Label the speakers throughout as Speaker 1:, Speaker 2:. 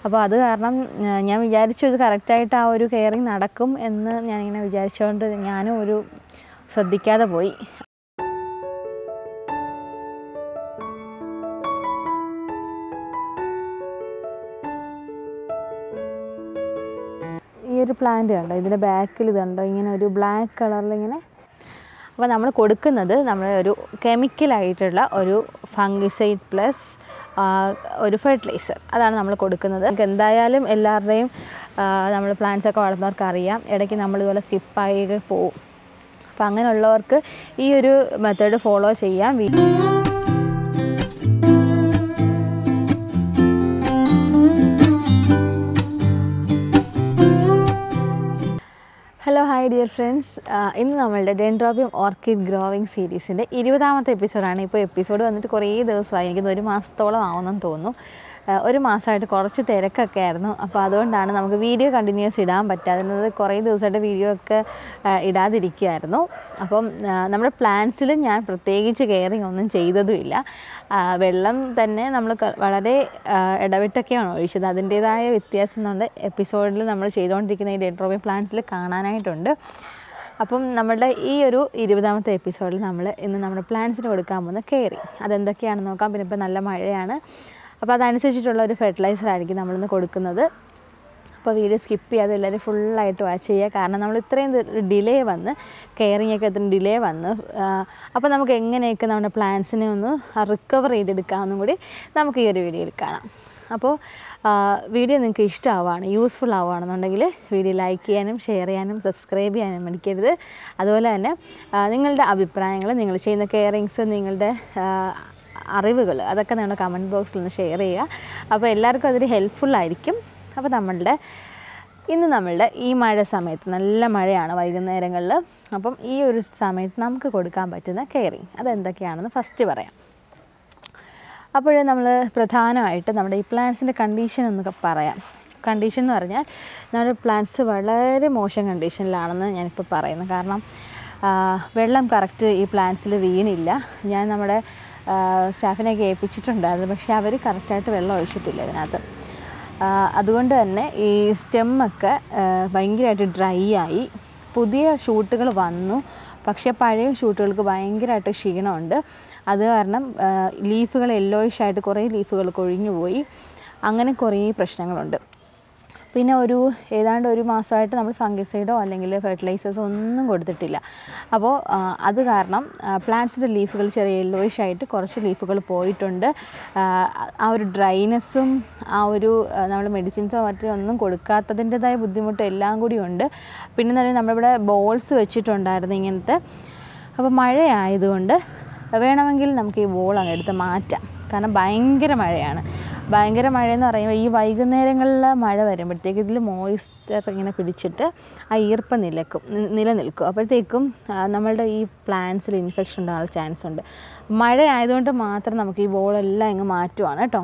Speaker 1: അപ്പോൾ അത് കാരണം ആ, ഞാൻ വിചാരിച്ചു ഇത് കറക്റ്റായിട്ട് ആ ഒരു കെയറിങ് നടക്കും എന്ന് ഞാനിങ്ങനെ വിചാരിച്ചുകൊണ്ട് ഞാനും ഒരു ശ്രദ്ധിക്കാതെ പോയി ഈ ഒരു പ്ലാന്റ് കണ്ടോ ഇതിൻ്റെ ബാക്കിൽ ഇതുണ്ടോ ഇങ്ങനെ ഒരു ബ്ലാക്ക് കളറിൽ ഇങ്ങനെ അപ്പോൾ നമ്മൾ കൊടുക്കുന്നത് നമ്മൾ ഒരു കെമിക്കലായിട്ടുള്ള ഒരു ഫംഗിസൈഡ് പ്ലസ് ഒരു ഫെർട്ടിലൈസർ അതാണ് നമ്മൾ കൊടുക്കുന്നത് നമുക്ക് എന്തായാലും എല്ലാവരുടെയും നമ്മൾ പ്ലാന്റ്സ് ഒക്കെ വളർത്തുന്നവർക്ക് അറിയാം ഇടയ്ക്ക് നമ്മൾ ഇതുപോലെ സ്കിപ്പായി പോവും അപ്പോൾ അങ്ങനെയുള്ളവർക്ക് ഈ ഒരു മെത്തേഡ് ഫോളോ ചെയ്യാം we- hello hi dear friends ഇന്ന് നമ്മളുടെ ഡെൻഡ്രോബിയം ഓർക്കിഡ് ഗ്രോവിങ് സീരീസിൻ്റെ ഇരുപതാമത്തെ എപ്പിസോഡാണ് ഇപ്പോൾ എപ്പിസോഡ് വന്നിട്ട് കുറേ ദിവസമായി എനിക്കൊന്ന് ഒരു മാസത്തോളം ആവുമെന്ന് തോന്നുന്നു ആ, ഒരു മാസമായിട്ട് കുറച്ച് തിരക്കൊക്കെ ആയിരുന്നു അപ്പോൾ അതുകൊണ്ടാണ് നമുക്ക് വീഡിയോ കണ്ടിന്യൂസ് ഇടാൻ പറ്റാതിരുന്നത് കുറേ ദിവസമായിട്ട് വീഡിയോ ഒക്കെ ആ, ഇടാതിരിക്കുകയായിരുന്നു അപ്പം ആ, നമ്മുടെ പ്ലാന്റ്സിൽ ഞാൻ പ്രത്യേകിച്ച് കെയറിങ് ഒന്നും ചെയ്തതുമില്ല ആ, വെള്ളം തന്നെ നമ്മൾ ക- വളരെ ആ, ഇടവിട്ടൊക്കെയാണ് ഒഴിച്ചത് അതിൻ്റേതായ വ്യത്യാസം നമ്മുടെ എപ്പിസോഡിൽ നമ്മൾ ചെയ്തുകൊണ്ടിരിക്കുന്ന ഈ ഡെൻഡ്രോബിയം പ്ലാന്റ്സിൽ കാണാനായിട്ടുണ്ട് അപ്പം നമ്മുടെ ഈ ഒരു ഇരുപതാമത്തെ എപ്പിസോഡിൽ നമ്മൾ ഇന്ന് നമ്മുടെ പ്ലാന്റ്സിന് കൊടുക്കാൻ പോകുന്ന കെയറിങ് അതെന്തൊക്കെയാണെന്ന് നോക്കാം പിന്നെ ഇപ്പോൾ നല്ല മഴയാണ് അപ്പോൾ അതനുസരിച്ചിട്ടുള്ള ഒരു ഫെർട്ടിലൈസർ ആയിരിക്കും നമ്മളിന്ന് കൊടുക്കുന്നത് അപ്പോൾ വീഡിയോ സ്കിപ്പ് ചെയ്യാതെ എല്ലാവരും ഫുള്ളായിട്ട് വാച്ച് ചെയ്യുക കാരണം നമ്മൾ ഇത്രയും ഡിലേ വന്ന് കെയറിങ് ഒക്കെ ഇത്രയും ഡിലേ വന്ന് ആ, അപ്പോൾ നമുക്ക് എങ്ങനെയൊക്കെ നമ്മുടെ പ്ലാന്റ്സിനെ ഒന്ന് റിക്കവർ ചെയ്തെടുക്കാമെന്നും കൂടി നമുക്ക് ഈ ഒരു വീഡിയോയിൽ കാണാം അപ്പോൾ ആ, വീഡിയോ നിങ്ങൾക്ക് ഇഷ്ടമാവുകയാണ് യൂസ്ഫുൾ ആവുകയാണെന്നുണ്ടെങ്കിൽ വീഡിയോ ലൈക്ക് ചെയ്യാനും ഷെയർ ചെയ്യാനും സബ്സ്ക്രൈബ് ചെയ്യാനും മടിക്കരുത് അതുപോലെ തന്നെ ആ, നിങ്ങളുടെ അഭിപ്രായങ്ങൾ നിങ്ങൾ ചെയ്യുന്ന കെയറിങ്സ് നിങ്ങളുടെ അറിവുകൾ അതൊക്കെ നിങ്ങളുടെ കമൻറ്റ് ബോക്സിൽ ഒന്ന് ഷെയർ ചെയ്യുക അപ്പോൾ എല്ലാവർക്കും അതൊരു ഹെൽപ്ഫുൾ ആയിരിക്കും അപ്പോൾ നമ്മളുടെ ഇന്ന് നമ്മളുടെ ഈ മഴ സമയത്ത് നല്ല മഴയാണ് വൈകുന്നേരങ്ങളിൽ അപ്പം ഈ ഒരു സമയത്ത് നമുക്ക് കൊടുക്കാൻ പറ്റുന്ന കെയറിങ് അതെന്തൊക്കെയാണെന്ന് ഫസ്റ്റ് പറയാം അപ്പോൾ നമ്മൾ പ്രധാനമായിട്ട് നമ്മുടെ ഈ പ്ലാന്റ്സിൻ്റെ കണ്ടീഷൻ എന്നൊക്കെ പറയാം കണ്ടീഷൻ എന്ന് പറഞ്ഞാൽ നമ്മുടെ പ്ലാന്റ്സ് വളരെ മോശം കണ്ടീഷനിലാണെന്ന് ഞാനിപ്പോൾ പറയുന്നത് കാരണം ആ, വെള്ളം കറക്റ്റ് ഈ പ്ലാന്റ്സിൽ വീണില്ല ഞാൻ നമ്മുടെ സ്റ്റാഫിനെയൊക്കെ ഏൽപ്പിച്ചിട്ടുണ്ടായിരുന്നു പക്ഷേ അവർ കറക്റ്റായിട്ട് വെള്ളം ഒഴിച്ചിട്ടില്ല ഇതിനകത്ത് ആ, അതുകൊണ്ട് തന്നെ ഈ സ്റ്റെമ്മൊക്കെ ഭയങ്കരമായിട്ട് ഡ്രൈ ആയി പുതിയ ഷൂട്ടുകൾ വന്നു പക്ഷേ പഴയ ഷൂട്ടുകൾക്ക് ഭയങ്കരമായിട്ട് ക്ഷീണമുണ്ട് അത് കാരണം ലീഫുകൾ യെല്ലോയിഷ് ആയിട്ട് കുറേ ലീഫുകൾ കൊഴിഞ്ഞു പോയി അങ്ങനെ കുറേ പ്രശ്നങ്ങളുണ്ട് പിന്നെ ഒരു ഏതാണ്ട് ഒരു മാസമായിട്ട് നമ്മൾ ഫംഗിസൈഡോ അല്ലെങ്കിൽ ഫെർട്ടിലൈസേഴ്സോ ഒന്നും കൊടുത്തിട്ടില്ല അപ്പോൾ ആ, അത് കാരണം പ്ലാന്റ്സിൻ്റെ ലീഫുകൾ ചെറിയ യെല്ലോയിഷ് ആയിട്ട് കുറച്ച് ലീഫുകൾ പോയിട്ടുണ്ട് ആ, ആ ഒരു ഡ്രൈനെസ്സും ആ ഒരു നമ്മൾ മെഡിസിൻസോ മറ്റോ ഒന്നും കൊടുക്കാത്തതിൻ്റെതായ ബുദ്ധിമുട്ട് എല്ലാം കൂടി ഉണ്ട് പിന്നെ എന്ന് പറഞ്ഞാൽ നമ്മളിവിടെ ബോൾസ് വെച്ചിട്ടുണ്ടായിരുന്നു ഇങ്ങനത്തെ അപ്പോൾ മഴയായതുകൊണ്ട് വേണമെങ്കിൽ നമുക്ക് ഈ ബോൾ അങ്ങ് എടുത്ത് മാറ്റാം കാരണം ഭയങ്കര മഴയാണ് ഭയങ്കര മഴയെന്ന് പറയുമ്പോൾ ഈ വൈകുന്നേരങ്ങളിൽ മഴ വരുമ്പോഴത്തേക്ക് ഇതിൽ മോയിസ്ചർ ഇങ്ങനെ പിടിച്ചിട്ട് ആ ഈർപ്പം നിലക്കും നി- നിലനിൽക്കും അപ്പോഴത്തേക്കും ആ, നമ്മളുടെ ഈ പ്ലാന്റ്സിൽ ഇൻഫെക്ഷൻ ഉണ്ടാകാൻ ചാൻസ് ഉണ്ട് മഴ ആയതുകൊണ്ട് മാത്രം നമുക്ക് ഈ ബോളെല്ലാം ഇങ്ങ് മാറ്റുവാണ് കേട്ടോ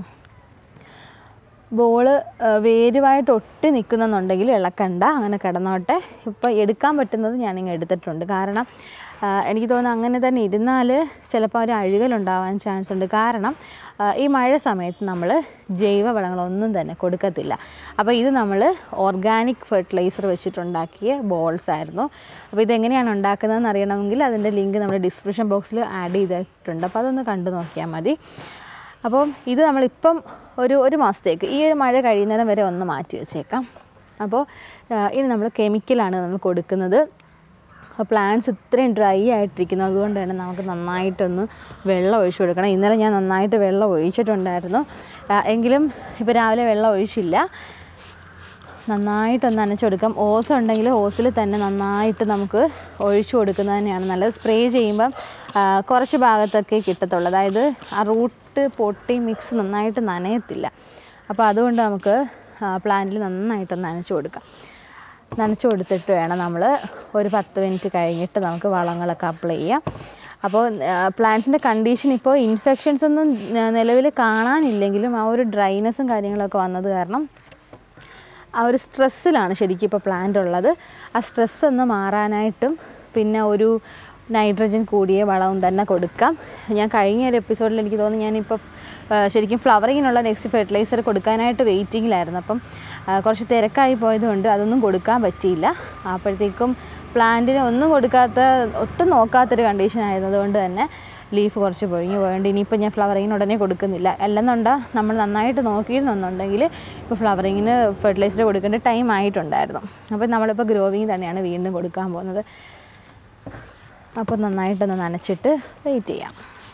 Speaker 1: ബോള് വേരുമായിട്ട് ഒട്ടി നിൽക്കുന്നെന്നുണ്ടെങ്കിൽ ഇളക്കണ്ട അങ്ങനെ കിടന്നോട്ടെ ഇപ്പോൾ എടുക്കാൻ പറ്റുന്നത് ഞാനിങ്ങ് എടുത്തിട്ടുണ്ട് കാരണം ആ, എനിക്ക് തോന്നുന്നു അങ്ങനെ തന്നെ ഇരുന്നാൽ ചിലപ്പോൾ ഒരു അഴുകലുണ്ടാവാൻ ചാൻസ് ഉണ്ട് കാരണം ആ, ഈ മഴ സമയത്ത് നമ്മൾ ജൈവ വളങ്ങളൊന്നും തന്നെ കൊടുക്കത്തില്ല അപ്പോൾ ഇത് നമ്മൾ ഓർഗാനിക് ഫെർട്ടിലൈസർ വെച്ചിട്ടുണ്ടാക്കിയ ബോൾസ് ആയിരുന്നു അപ്പോൾ ഇതെങ്ങനെയാണ് ഉണ്ടാക്കുന്നതെന്ന് അറിയണമെങ്കിൽ അതിൻ്റെ ലിങ്ക് നമ്മുടെ ഡിസ്ക്രിപ്ഷൻ ബോക്സിൽ ആഡ് ചെയ്തിട്ടുണ്ട് അപ്പോൾ അതൊന്ന് കണ്ടു നോക്കിയാൽ മതി അപ്പം ഇത് നമ്മളിപ്പം ഒരു ഒരു മാസത്തേക്ക് ഈ ഒരു മഴ കഴിയുന്നേരം വരെ ഒന്ന് മാറ്റി വെച്ചേക്കാം അപ്പോൾ ആ, ഇനി നമ്മൾ കെമിക്കലാണ് നമ്മൾ കൊടുക്കുന്നത് അപ്പോൾ പ്ലാന്റ്സ് ഇത്രയും ഡ്രൈ ആയിട്ടിരിക്കുന്നത് അതുകൊണ്ട് തന്നെ നമുക്ക് നന്നായിട്ടൊന്ന് വെള്ളം ഒഴിച്ചു കൊടുക്കണം ഇന്നലെ ഞാൻ നന്നായിട്ട് വെള്ളം ഒഴിച്ചിട്ടുണ്ടായിരുന്നു ആ, എങ്കിലും ഇപ്പോൾ രാവിലെ വെള്ളം ഒഴിച്ചില്ല നന്നായിട്ടൊന്ന് നനച്ചു കൊടുക്കാം ഓസ് ഉണ്ടെങ്കിൽ ഓസിൽ തന്നെ നന്നായിട്ട് നമുക്ക് ഒഴിച്ചു കൊടുക്കുന്നത് തന്നെയാണ് നല്ലത് സ്പ്രേ ചെയ്യുമ്പം ആ, കുറച്ച് ഭാഗത്തൊക്കെ കിട്ടത്തുള്ളൂ അതായത് ആ റൂട്ട് പൊട്ടി മിക്സ് നന്നായിട്ട് നനയത്തില്ല അപ്പോൾ അതുകൊണ്ട് നമുക്ക് പ്ലാന്റിൽ നന്നായിട്ടൊന്ന് നനച്ചു കൊടുക്കാം നനച്ചു കൊടുത്തിട്ട് വേണം നമ്മൾ ഒരു പത്ത് മിനിറ്റ് കഴിഞ്ഞിട്ട് നമുക്ക് വളങ്ങളൊക്കെ അപ്ലൈ ചെയ്യാം അപ്പോൾ പ്ലാന്റ്സിൻ്റെ കണ്ടീഷൻ ഇപ്പോൾ ഇൻഫെക്ഷൻസ് ഒന്നും നിലവിൽ കാണാനില്ലെങ്കിലും ആ ഒരു ഡ്രൈനെസ്സും കാര്യങ്ങളൊക്കെ വന്നത് കാരണം ആ ഒരു സ്ട്രെസ്സിലാണ് ശരിക്കും ഇപ്പോൾ പ്ലാന്റ് ഉള്ളത് ആ സ്ട്രെസ് ഒന്ന് മാറാനായിട്ടും പിന്നെ ഒരു നൈട്രജൻ കൂടിയ വളവും തന്നെ കൊടുക്കാം ഞാൻ കഴിഞ്ഞ ഒരു എപ്പിസോഡിൽ എനിക്ക് തോന്നുന്നു ഞാനിപ്പോൾ ആ, ശരിക്കും ഫ്ലവറിങ്ങിനുള്ള നെക്സ്റ്റ് ഫെർട്ടിലൈസർ കൊടുക്കാനായിട്ട് വെയിറ്റിങ്ങിലായിരുന്നു അപ്പം ആ, കുറച്ച് തിരക്കായി പോയതുകൊണ്ട് അതൊന്നും കൊടുക്കാൻ പറ്റിയില്ല അപ്പോഴത്തേക്കും പ്ലാന്റിന് ഒന്നും കൊടുക്കാത്ത ഒട്ടും നോക്കാത്തൊരു കണ്ടീഷൻ ആയതുകൊണ്ട് തന്നെ ലീഫ് കുറച്ച് പൊഴിഞ്ഞു പോയതുകൊണ്ട് ഇനിയിപ്പോൾ ഞാൻ ഫ്ലവറിങ്ങിന് ഉടനെ കൊടുക്കുന്നില്ല അല്ലെന്നുണ്ടാ നമ്മൾ നന്നായിട്ട് നോക്കിയിരുന്നുണ്ടെങ്കിൽ ഇപ്പോൾ ഫ്ലവറിങ്ങിന് ഫെർട്ടിലൈസർ കൊടുക്കേണ്ട ടൈം ആയിട്ടുണ്ടായിരുന്നു അപ്പോൾ നമ്മളിപ്പോൾ ഗ്രോവിങ് തന്നെയാണ് വീണ്ടും കൊടുക്കാൻ പോകുന്നത് അപ്പോൾ നന്നായിട്ടൊന്ന് നനച്ചിട്ട് വെയിറ്റ് ചെയ്യാം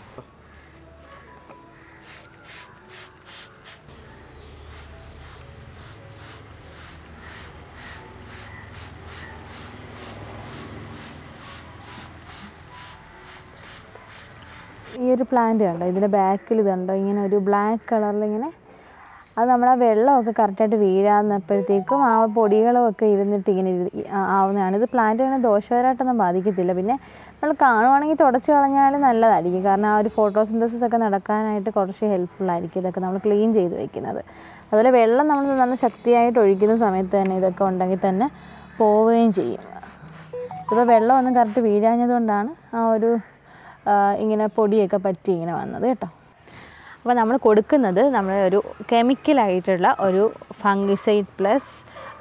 Speaker 1: ഈ ഒരു പ്ലാന്റ് കണ്ടോ ഇതിൻ്റെ ബാക്കിൽ ഇതുണ്ടോ ഇങ്ങനെ ഒരു ബ്ലാക്ക് കളറിൽ ഇങ്ങനെ അത് നമ്മൾ ആ വെള്ളമൊക്കെ കറക്റ്റായിട്ട് വീഴാന്നപ്പോഴത്തേക്കും ആ പൊടികളൊക്കെ ഇരുന്നിട്ട് ഇങ്ങനെ ഇരി- ആ- ആവുന്നതാണ് ഇത് പ്ലാന്റ് അങ്ങനെ ദോഷകരമായിട്ടൊന്നും ബാധിക്കത്തില്ല പിന്നെ നമ്മൾ കാണുവാണെങ്കിൽ തുടച്ച് കളഞ്ഞാൽ നല്ലതായിരിക്കും കാരണം ആ ഒരു ഫോട്ടോസിന്തസിസ് ഒക്കെ നടക്കാനായിട്ട് കുറച്ച് ഹെൽപ്ഫുൾ ആയിരിക്കും ഇതൊക്കെ നമ്മൾ ക്ലീൻ ചെയ്ത് വെക്കുന്നത് അതുപോലെ വെള്ളം നമ്മൾ നല്ല ശക്തിയായിട്ട് ഒഴിക്കുന്ന സമയത്ത് തന്നെ ഇതൊക്കെ ഉണ്ടെങ്കിൽ തന്നെ പോവുകയും ചെയ്യും ഇപ്പോൾ വെള്ളമൊന്നും കറക്റ്റ് വീഴാഞ്ഞതുകൊണ്ടാണ് ആ ഒരു ആ, ഇങ്ങനെ പൊടിയൊക്കെ പറ്റി ഇങ്ങനെ വന്നത് കേട്ടോ അപ്പോൾ നമ്മൾ കൊടുക്കുന്നത് നമ്മൾ ഒരു കെമിക്കലായിട്ടുള്ള ഒരു ഫംഗിസൈഡ് പ്ലസ്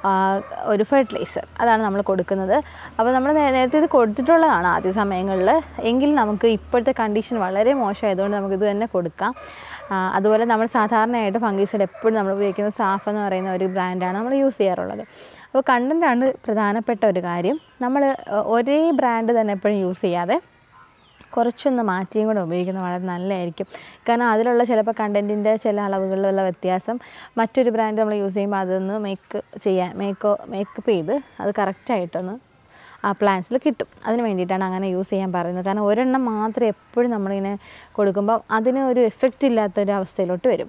Speaker 1: ഒരു ഫെർട്ടിലൈസർ അതാണ് നമ്മൾ കൊടുക്കുന്നത് അപ്പോൾ നമ്മൾ നേ- നേരത്തെ ഇത് കൊടുത്തിട്ടുള്ളതാണ് ആദ്യ സമയങ്ങളിൽ എങ്കിൽ നമുക്ക് ഇപ്പോഴത്തെ കണ്ടീഷൻ വളരെ മോശമായതുകൊണ്ട് നമുക്കിത് തന്നെ കൊടുക്കാം ആ, അതുപോലെ നമ്മൾ സാധാരണയായിട്ട് ഫംഗിസൈഡ് എപ്പോഴും നമ്മൾ ഉപയോഗിക്കുന്ന സാഫ് എന്ന് പറയുന്ന ഒരു ബ്രാൻഡാണ് നമ്മൾ യൂസ് ചെയ്യാറുള്ളത് അപ്പോൾ കണ്ടൻ്റാണ് പ്രധാനപ്പെട്ട ഒരു കാര്യം നമ്മൾ ഒരേ ബ്രാൻഡ് തന്നെ എപ്പോഴും യൂസ് ചെയ്യാതെ കുറച്ചൊന്ന് മാറ്റിയും കൂടെ ഉപയോഗിക്കുന്നത് വളരെ നല്ലതായിരിക്കും കാരണം അതിലുള്ള ചിലപ്പോൾ കണ്ടൻറ്റിൻ്റെ ചില അളവുകളിലുള്ള വ്യത്യാസം മറ്റൊരു ബ്രാൻഡ് നമ്മൾ യൂസ് ചെയ്യുമ്പോൾ അതൊന്ന് മേക്ക് ചെയ്യാൻ മേക്കോ മേക്കപ്പ് ചെയ്ത് അത് കറക്റ്റായിട്ടൊന്ന് ആ പ്ലാന്റ്സിൽ കിട്ടും അതിന് വേണ്ടിയിട്ടാണ് അങ്ങനെ യൂസ് ചെയ്യാൻ പറയുന്നത് കാരണം ഒരെണ്ണം മാത്രം എപ്പോഴും നമ്മളിങ്ങനെ കൊടുക്കുമ്പോൾ അതിന് ഒരു എഫക്റ്റ് ഇല്ലാത്തൊരു അവസ്ഥയിലോട്ട് വരും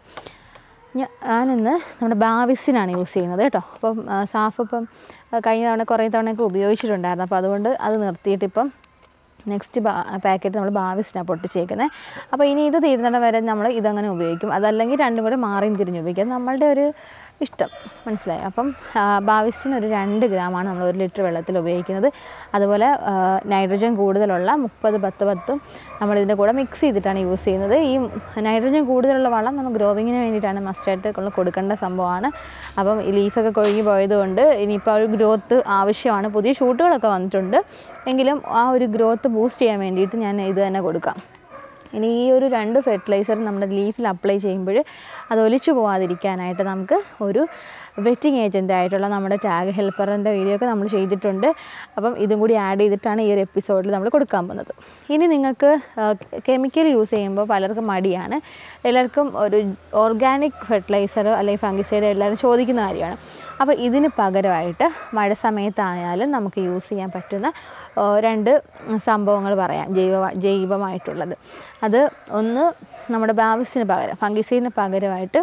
Speaker 1: ഞാ- ഞാനിന്ന് നമ്മുടെ ബാവിസിനാണ് യൂസ് ചെയ്യുന്നത് കേട്ടോ അപ്പം ആ, സാഫ് ഇപ്പം ആ, കഴിഞ്ഞ തവണ കുറേ തവണയൊക്കെ ഉപയോഗിച്ചിട്ടുണ്ടായിരുന്നു അപ്പോൾ അതുകൊണ്ട് അത് നിർത്തിയിട്ട് ഇപ്പം നെക്സ്റ്റ് ബാ പാക്കറ്റ് നമ്മൾ ബാവിസിനാണ് പൊട്ടിച്ചേക്കുന്നത് അപ്പോൾ ഇനി ഇത് തീരുന്നിടം വരെ നമ്മൾ ഇതങ്ങനെ ഉപയോഗിക്കും അതല്ലെങ്കിൽ രണ്ടും കൂടെ മാറിയും തിരിഞ്ഞ് ഉപയോഗിക്കും അത് നമ്മളുടെ ഒരു ഇഷ്ടം മനസ്സിലായി അപ്പം ആ, ബാവിസിന് ഒരു രണ്ട് ഗ്രാമാണ് നമ്മൾ ഒരു ലിറ്റർ വെള്ളത്തിൽ ഉപയോഗിക്കുന്നത് അതുപോലെ ആ, നൈട്രജൻ കൂടുതലുള്ള മുപ്പത് പത്ത് പത്തും നമ്മൾ ഇതിൻ്റെ കൂടെ മിക്സ് ചെയ്തിട്ടാണ് യൂസ് ചെയ്യുന്നത് ഈ നൈട്രജൻ കൂടുതലുള്ള വളം നമ്മൾ ഗ്രോവിങ്ങിന് വേണ്ടിയിട്ടാണ് മസ്റ്റായിട്ട് ഉള്ള കൊടുക്കേണ്ട സംഭവമാണ് അപ്പം ഈ ലീഫൊക്കെ കൊഴുകി പോയതുകൊണ്ട് ഇനിയിപ്പോൾ ഒരു ഗ്രോത്ത് ആവശ്യമാണ് പുതിയ ഷൂട്ടുകളൊക്കെ വന്നിട്ടുണ്ട് എങ്കിലും ആ ഒരു ഗ്രോത്ത് ബൂസ്റ്റ് ചെയ്യാൻ വേണ്ടിയിട്ട് ഞാൻ ഇത് തന്നെ കൊടുക്കാം ഇനി ഈ ഒരു രണ്ട് ഫെർട്ടിലൈസർ നമ്മുടെ ലീഫിൽ അപ്ലൈ ചെയ്യുമ്പോൾ അത് ഒലിച്ചു പോകാതിരിക്കാനായിട്ട് നമുക്ക് ഒരു വെറ്റിംഗ് ഏജൻ്റ് ആയിട്ടുള്ള നമ്മുടെ ടാഗ് ഹെൽപ്പറിൻ്റെ വീഡിയോ ഒക്കെ നമ്മൾ ചെയ്തിട്ടുണ്ട് അപ്പം ഇതും കൂടി ആഡ് ചെയ്തിട്ടാണ് ഈ ഒരു എപ്പിസോഡിൽ നമ്മൾ കൊടുക്കാൻ പോകുന്നത് ഇനി നിങ്ങൾക്ക് കെമിക്കൽ യൂസ് ചെയ്യുമ്പോൾ പലർക്കും മടിയാണ് എല്ലാവർക്കും ഒരു ഓർഗാനിക് ഫെർട്ടിലൈസർ അല്ലെങ്കിൽ ഫംഗിസൈഡ് എല്ലാവരും ചോദിക്കുന്ന കാര്യമാണ് അപ്പോൾ ഇതിന് പകരമായിട്ട് മഴ സമയത്തായാലും നമുക്ക് യൂസ് ചെയ്യാൻ പറ്റുന്ന ആ, രണ്ട് സംഭവങ്ങൾ പറയാം ജൈവ ജൈവമായിട്ടുള്ളത് അത് ഒന്ന് നമ്മുടെ ബാവിസിന് പകരം ഫംഗിസൈഡിന് പകരമായിട്ട്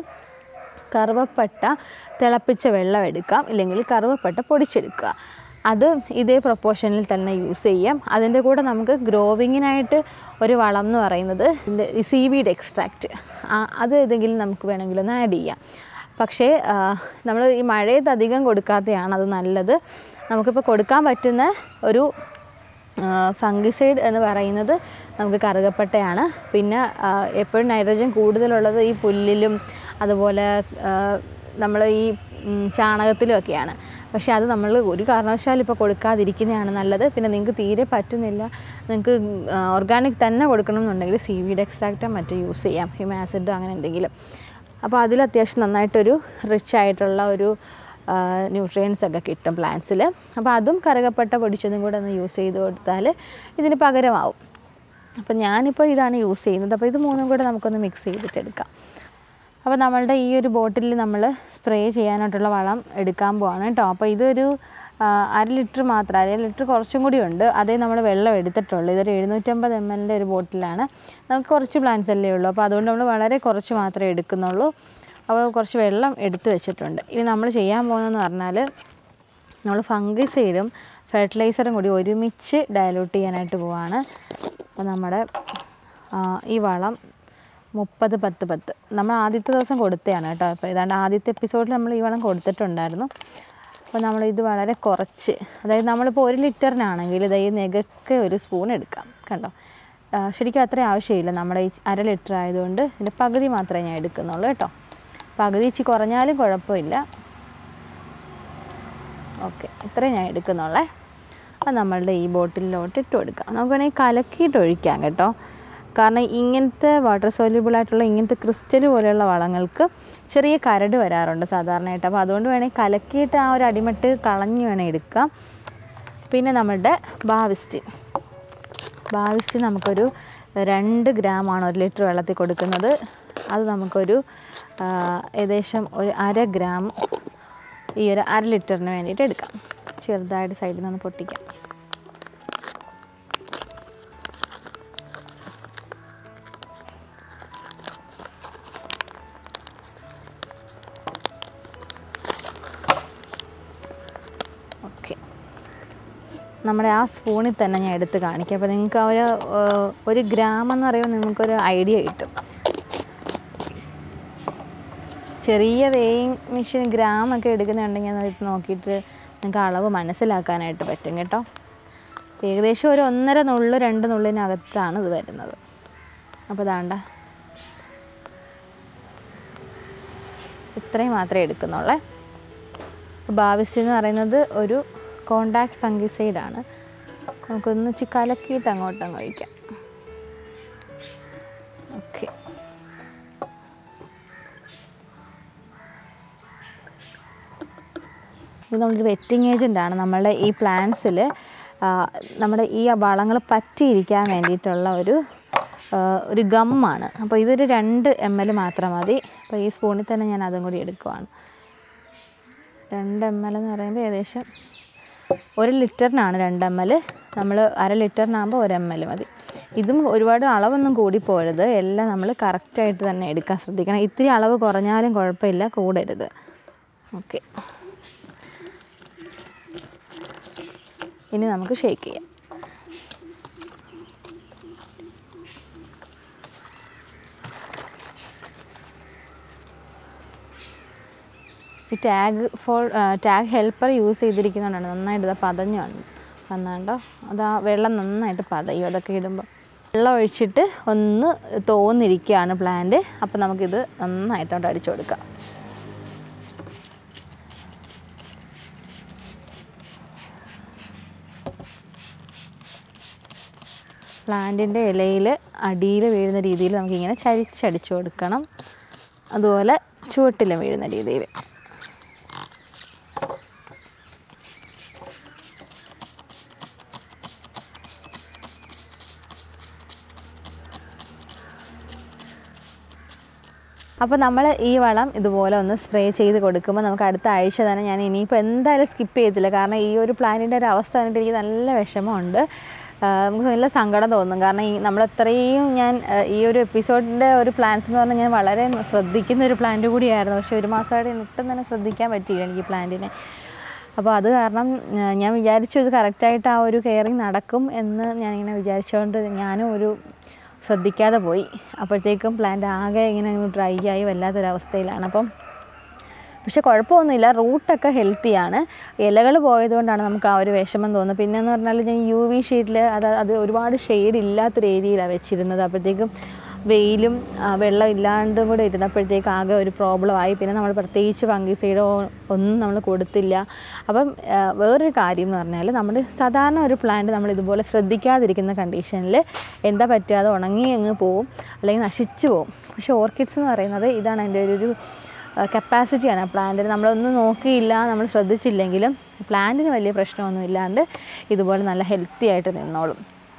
Speaker 1: കറുവപ്പട്ട തിളപ്പിച്ച വെള്ളം എടുക്കാം ഇല്ലെങ്കിൽ കറുവപ്പട്ട പൊടിച്ചെടുക്കുക അത് ഇതേ പ്രൊപ്പോർഷനിൽ തന്നെ യൂസ് ചെയ്യാം അതിൻ്റെ കൂടെ നമുക്ക് ഗ്രോവിങ്ങിനായിട്ട് ഒരു വളം എന്ന് പറയുന്നത് സീ വീഡ് എക്സ്ട്രാക്റ്റ് അത് ഏതെങ്കിലും നമുക്ക് വേണമെങ്കിൽ ഒന്ന് ആഡ് ചെയ്യാം പക്ഷേ നമ്മൾ ഈ മഴയത്ത് അധികം കൊടുക്കാത്തതാണ് അത് നല്ലത് നമുക്കിപ്പോൾ കൊടുക്കാൻ പറ്റുന്ന ഒരു ഫംഗിസൈഡ് എന്ന് പറയുന്നത് നമുക്ക് കറുകപ്പട്ടയാണ് പിന്നെ ആ, എപ്പോഴും നൈട്രജൻ കൂടുതലുള്ളത് ഈ പുല്ലിലും അതുപോലെ നമ്മൾ ഈ ഉം, ചാണകത്തിലും ഒക്കെയാണ് പക്ഷേ അത് നമ്മൾ ഒരു കാരണവശാലും ഇപ്പോൾ കൊടുക്കാതിരിക്കുന്നതാണ് നല്ലത് പിന്നെ നിങ്ങൾക്ക് തീരെ പറ്റുന്നില്ല നിങ്ങൾക്ക് ഓർഗാനിക് തന്നെ കൊടുക്കണം എന്നുണ്ടെങ്കിൽ സി വീഡ് എക്സ്ട്രാക്റ്റോ മറ്റോ യൂസ് ചെയ്യാം ഹിമാസിഡോ അങ്ങനെ എന്തെങ്കിലും അപ്പോൾ അതിൽ അത്യാവശ്യം നന്നായിട്ടൊരു റിച്ച് ആയിട്ടുള്ള ഒരു ന്യൂട്രിയൻസ് ഒക്കെ കിട്ടും പ്ലാന്റ്സിൽ അപ്പോൾ അതും കറുകപ്പട്ട പൊടിച്ചതും കൂടെ ഒന്ന് യൂസ് ചെയ്ത് കൊടുത്താൽ ഇതിന് പകരമാവും അപ്പോൾ ഞാനിപ്പോൾ ഇതാണ് യൂസ് ചെയ്യുന്നത് അപ്പോൾ ഇത് മൂന്നും കൂടെ നമുക്കൊന്ന് മിക്സ് ചെയ്തിട്ടെടുക്കാം അപ്പോൾ നമ്മളുടെ ഈ ഒരു ബോട്ടിലിൽ നമ്മൾ സ്പ്രേ ചെയ്യാനായിട്ടുള്ള വളം എടുക്കാൻ പോവാണ് കേട്ടോ അപ്പോൾ ഇതൊരു ആ, അര ലിറ്റർ മാത്രം അര ലിറ്റർ കുറച്ചും കൂടി ഉണ്ട് അതേ നമ്മൾ വെള്ളം എടുത്തിട്ടുള്ളൂ ഇതൊരു എഴുന്നൂറ്റമ്പത് എം എല്ലിൻ്റെ ഒരു ബോട്ടിലാണ് നമുക്ക് കുറച്ച് പ്ലാന്റ്സ് അല്ലേ ഉള്ളൂ അപ്പോൾ അതുകൊണ്ട് നമ്മൾ വളരെ കുറച്ച് മാത്രമേ എടുക്കുന്നുള്ളൂ അപ്പോൾ കുറച്ച് വെള്ളം എടുത്ത് വെച്ചിട്ടുണ്ട് ഇനി നമ്മൾ ചെയ്യാൻ പോകുന്നതെന്ന് പറഞ്ഞാൽ നമ്മൾ ഫംഗിസൈഡും ഫെർട്ടിലൈസറും കൂടി ഒരുമിച്ച് ഡയലൂട്ട് ചെയ്യാനായിട്ട് പോവാണ് അപ്പോൾ നമ്മുടെ ആ, ഈ വളം മുപ്പത് പത്ത് പത്ത് നമ്മൾ ആദ്യത്തെ ദിവസം കൊടുത്തതാണ് കേട്ടോ അപ്പോൾ ഏതാണ്ട് ആദ്യത്തെ എപ്പിസോഡിൽ നമ്മൾ ഈ വളം കൊടുത്തിട്ടുണ്ടായിരുന്നു അപ്പോൾ നമ്മളിത് വളരെ കുറച്ച് അതായത് നമ്മളിപ്പോൾ ഒരു ലിറ്ററിനാണെങ്കിൽ ഇതാ ഈ നെഗൊക്കെ ഒരു സ്പൂൺ എടുക്കാം കണ്ടോ ആ, ശരിക്കും അത്രയും ആവശ്യമില്ല നമ്മുടെ ഈ അര ലിറ്റർ ആയതുകൊണ്ട് ഇതിൻ്റെ പകുതി മാത്രമേ ഞാൻ എടുക്കുന്നുള്ളൂ കേട്ടോ പകുതി ഇച്ചി കുറഞ്ഞാലും കുഴപ്പമില്ല ഓക്കെ ഇത്രയും ഞാൻ എടുക്കുന്നുള്ളേ അത് നമ്മളുടെ ഈ ബോട്ടിലിലോട്ട് ഇട്ട് കൊടുക്കാം നമുക്ക് വേണമെങ്കിൽ കലക്കിയിട്ട് ഒഴിക്കാം കേട്ടോ കാരണം ഇങ്ങനത്തെ വാട്ടർ സോല്യൂബിൾ ആയിട്ടുള്ള ഇങ്ങനത്തെ ക്രിസ്റ്റൽ പോലെയുള്ള വളങ്ങൾക്ക് ചെറിയ കരട് വരാറുണ്ട് സാധാരണയായിട്ട് അപ്പോൾ അതുകൊണ്ട് വേണമെങ്കിൽ കലക്കിയിട്ട് ആ ഒരു അടിമട്ട് കളഞ്ഞ് വേണേൽ എടുക്കാം പിന്നെ നമ്മളുടെ ബാവിസ്റ്റ് ബാവിസ്റ്റ് നമുക്കൊരു രണ്ട് ഗ്രാമാണ് ഒരു ലിറ്റർ വെള്ളത്തിൽ കൊടുക്കുന്നത് അത് നമുക്കൊരു ആ, ഏകദേശം ഒരു അര ഗ്രാം ഈ ഒരു അര ലിറ്ററിന് വേണ്ടിയിട്ട് എടുക്കാം ചെറുതായിട്ട് സൈഡിൽ നിന്ന് പൊട്ടിക്കാം ഓക്കെ നമ്മുടെ ആ സ്പൂണിൽ തന്നെ ഞാൻ എടുത്ത് കാണിക്കാം അപ്പോൾ നിങ്ങൾക്ക് ആ ഒരു ഏഹ്, ഒരു ഗ്രാം എന്ന് പറയുമ്പോൾ നിങ്ങൾക്കൊരു ഐഡിയ കിട്ടും ചെറിയ വെയിങ് മെഷീൻ ഗ്രാം ഒക്കെ എടുക്കുന്നുണ്ടെങ്കിൽ അത് നോക്കിയിട്ട് നിങ്ങൾക്ക് അളവ് മനസ്സിലാക്കാനായിട്ട് പറ്റും കേട്ടോ ഏകദേശം ഒരു ഒന്നര നുള്ളു രണ്ട് നുള്ളിനകത്താണ് ഇത് വരുന്നത് അപ്പോൾ ഇതാണ്ട ഇത്രയും മാത്രമേ എടുക്കുന്നുള്ളേ ബാവിസ്റ്റ് എന്ന് പറയുന്നത് ഒരു കോണ്ടാക്ട് ഫംഗിസൈഡാണ് നമുക്കൊന്ന് ഇച്ചിരി കലക്കിയിട്ട് അങ്ങോട്ടും കഴിക്കാം ഓക്കെ ഇത് നമ്മുടെ വെറ്റിംഗ് ഏജൻ്റാണ് നമ്മളുടെ ഈ പ്ലാന്റ്സിൽ നമ്മുടെ ഈ വളങ്ങൾ പറ്റിയിരിക്കാൻ വേണ്ടിയിട്ടുള്ള ഒരു ആ, ഒരു ഗമ്മാണ് അപ്പോൾ ഇതൊരു രണ്ട് എം എൽ മാത്രം മതി അപ്പോൾ ഈ സ്പൂണിൽ തന്നെ ഞാൻ അതും കൂടി എടുക്കുവാണ് രണ്ട് എം എൽ എന്ന് പറയുമ്പോൾ ഏകദേശം ഒരു ലിറ്ററിനാണ് രണ്ട് എം എൽ നമ്മൾ അര ലിറ്ററിനാകുമ്പോൾ ഒരു എം എൽ മതി ഇതും ഒരുപാട് അളവൊന്നും കൂടി പോരുത് എല്ലാം നമ്മൾ കറക്റ്റായിട്ട് തന്നെ എടുക്കാൻ ശ്രദ്ധിക്കണം ഇത്തിരി അളവ് കുറഞ്ഞാലും കുഴപ്പമില്ല കൂടരുത് ഓക്കെ ഇനി നമുക്ക് ഷേക്ക് ചെയ്യാം ഈ ടാഗ് ഫോൾ ടാഗ് ഹെൽപ്പർ യൂസ് ചെയ്തിരിക്കുന്നതുകൊണ്ടാണ് നന്നായിട്ട് ഇത് പതഞ്ഞു വന്നു വന്നാണ്ടോ അത് ആ വെള്ളം നന്നായിട്ട് പതയും അതൊക്കെ ഇടുമ്പോൾ വെള്ളം ഒഴിച്ചിട്ട് ഒന്ന് തോന്നിരിക്കുകയാണ് പ്ലാന്റ് അപ്പോൾ നമുക്കിത് നന്നായിട്ടോട്ട് അടിച്ചു കൊടുക്കാം പ്ലാന്റിൻ്റെ ഇലയിൽ അടിയിൽ വീഴുന്ന രീതിയിൽ നമുക്കിങ്ങനെ ചരിച്ചടിച്ചു കൊടുക്കണം അതുപോലെ ചുവട്ടിലും വീഴുന്ന രീതിയിൽ അപ്പോൾ നമ്മൾ ഈ വളം ഇതുപോലെ ഒന്ന് സ്പ്രേ ചെയ്ത് കൊടുക്കുമ്പോൾ നമുക്ക് അടുത്ത ആഴ്ച തന്നെ ഞാൻ ഇനിയിപ്പോൾ എന്തായാലും സ്കിപ്പ് ചെയ്യത്തില്ല കാരണം ഈ ഒരു പ്ലാന്റിൻ്റെ ഒരു അവസ്ഥ കണ്ടിട്ട് എനിക്ക് നല്ല വിഷമമുണ്ട് ആ, നമുക്ക് നല്ല സങ്കടം തോന്നും കാരണം ഈ നമ്മളത്രയും ഞാൻ ആ, ഈ ഒരു എപ്പിസോഡിൻ്റെ ഒരു പ്ലാൻസ് എന്ന് പറഞ്ഞാൽ ഞാൻ വളരെ ശ്രദ്ധിക്കുന്ന ഒരു പ്ലാന്റ് കൂടിയായിരുന്നു പക്ഷേ ഒരു മാസമായിട്ട് ഒട്ടും തന്നെ ശ്രദ്ധിക്കാൻ പറ്റിയില്ല എനിക്ക് ഈ പ്ലാന്റിനെ അപ്പോൾ അത് കാരണം ആ, ഞാൻ വിചാരിച്ചു ഇത് കറക്റ്റായിട്ട് ആ ഒരു കെയറിങ് നടക്കും എന്ന് ഞാനിങ്ങനെ വിചാരിച്ചുകൊണ്ട് ഞാനും ഒരു ശ്രദ്ധിക്കാതെ പോയി അപ്പോഴത്തേക്കും പ്ലാന്റ് ആകെ ഇങ്ങനെ ഡ്രൈ ആയി വല്ലാത്തൊരവസ്ഥയിലാണ് അപ്പം പക്ഷെ കുഴപ്പമൊന്നുമില്ല റൂട്ടൊക്കെ ഹെൽത്തിയാണ് ഇലകൾ പോയതുകൊണ്ടാണ് നമുക്ക് ആ ഒരു വിഷമം തോന്നുന്നത് പിന്നെ എന്ന് പറഞ്ഞാൽ ഞാൻ യു വി ഷീറ്റിൽ അത് അത് ഒരുപാട് ഷെയ്ഡ് ഇല്ലാത്തൊരു ഏരിയയിലാണ് വെച്ചിരുന്നത് അപ്പോഴത്തേക്കും വെയിലും ആ, വെള്ളം ഇല്ലാണ്ടും കൂടെ ഇരുന്നപ്പോഴത്തേക്ക് ആകെ ഒരു പ്രോബ്ലം ആയി പിന്നെ നമ്മൾ പ്രത്യേകിച്ച് ഫംഗിസൈഡോ ഒന്നും നമ്മൾ കൊടുത്തില്ല അപ്പം ആ, വേറൊരു കാര്യം എന്ന് പറഞ്ഞാൽ നമ്മൾ സാധാരണ ഒരു പ്ലാന്റ് നമ്മൾ ഇതുപോലെ ശ്രദ്ധിക്കാതിരിക്കുന്ന കണ്ടീഷനിൽ എന്താ പറ്റുക അത് ഉണങ്ങി അങ്ങ് പോവും അല്ലെങ്കിൽ നശിച്ചു പോവും പക്ഷേ ഓർക്കിഡ്സ് എന്ന് പറയുന്നത് ഇതാണ് എൻ്റെ ഒരു ഒരു കപ്പാസിറ്റിയാണ് പ്ലാന്റിന് നമ്മളൊന്നും നോക്കിയില്ല നമ്മൾ ശ്രദ്ധിച്ചില്ലെങ്കിലും പ്ലാന്റിന് വലിയ പ്രശ്നമൊന്നും ഇല്ലാണ്ട് ഇതുപോലെ നല്ല ഹെൽത്തി ആയിട്ട് നിന്നോളും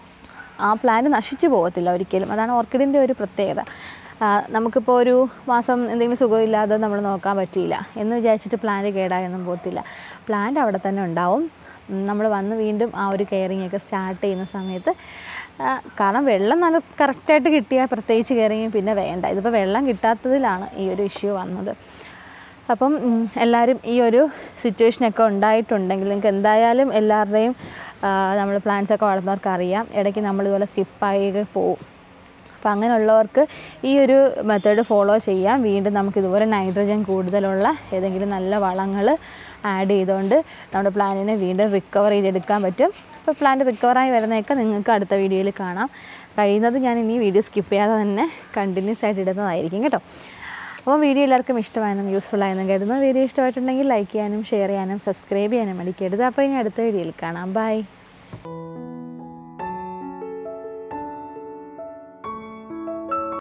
Speaker 1: ആ പ്ലാന്റ് നശിച്ചു പോകത്തില്ല ഒരിക്കലും അതാണ് ഓർക്കിഡിൻ്റെ ഒരു പ്രത്യേകത ആ, നമുക്കിപ്പോൾ ഒരു മാസം എന്തെങ്കിലും സുഖമില്ലാതെ നമ്മൾ നോക്കാൻ പറ്റിയില്ല എന്ന് വിചാരിച്ചിട്ട് പ്ലാന്റ് കേടായൊന്നും പോകത്തില്ല പ്ലാന്റ് അവിടെ തന്നെ ഉണ്ടാവും നമ്മൾ വന്ന് വീണ്ടും ആ ഒരു കെയറിങ് ഒക്കെ സ്റ്റാർട്ട് ചെയ്യുന്ന സമയത്ത് ആ, കാരണം വെള്ളം നല്ല കറക്റ്റായിട്ട് കിട്ടിയാൽ പ്രത്യേകിച്ച് കെയറിങ് പിന്നെ വേണ്ട ഇതിപ്പോൾ വെള്ളം കിട്ടാത്തതിലാണ് ഈ ഒരു ഇഷ്യൂ വന്നത് അപ്പം ഉം, എല്ലാവരും ഈ ഒരു സിറ്റുവേഷനൊക്കെ ഉണ്ടായിട്ടുണ്ടെങ്കിൽ നിങ്ങൾക്ക് എന്തായാലും എല്ലാവരുടെയും നമ്മൾ പ്ലാന്റ്സ് ഒക്കെ വളർത്തുന്നവർക്ക് അറിയാം ഇടയ്ക്ക് നമ്മളിതുപോലെ സ്കിപ്പായി പോവും അപ്പം അങ്ങനെയുള്ളവർക്ക് ഈ ഒരു മെത്തേഡ് ഫോളോ ചെയ്യാം വീണ്ടും നമുക്ക് ഇതുപോലെ നൈട്രജൻ കൂടുതലുള്ള ഏതെങ്കിലും നല്ല വളങ്ങൾ ആഡ് ചെയ്തുകൊണ്ട് നമ്മുടെ പ്ലാന്റിനെ വീണ്ടും റിക്കവർ ചെയ്തെടുക്കാൻ പറ്റും അപ്പോൾ പ്ലാന്റ് റിക്കവറായി വരുന്നതൊക്കെ നിങ്ങൾക്ക് അടുത്ത വീഡിയോയിൽ കാണാം കഴിയുന്നത് ഞാൻ ഇനി വീഡിയോ സ്കിപ്പ് ചെയ്യാതെ തന്നെ കണ്ടിന്യൂസ് ആയിട്ട് ഇടുന്നതായിരിക്കും കേട്ടോ അപ്പോൾ വീഡിയോ എല്ലാവർക്കും ഇഷ്ടമായെന്നും യൂസ്ഫുൾ ആയെന്നും കരുതുന്നു വീഡിയോ ഇഷ്ടമായിട്ടുണ്ടെങ്കിൽ ലൈക്ക് ചെയ്യാനും ഷെയർ ചെയ്യാനും സബ്സ്ക്രൈബ് ചെയ്യാനും മടിക്കരുത് അപ്പോൾ ഇനി അടുത്ത വീഡിയോയിൽ കാണാം ബൈ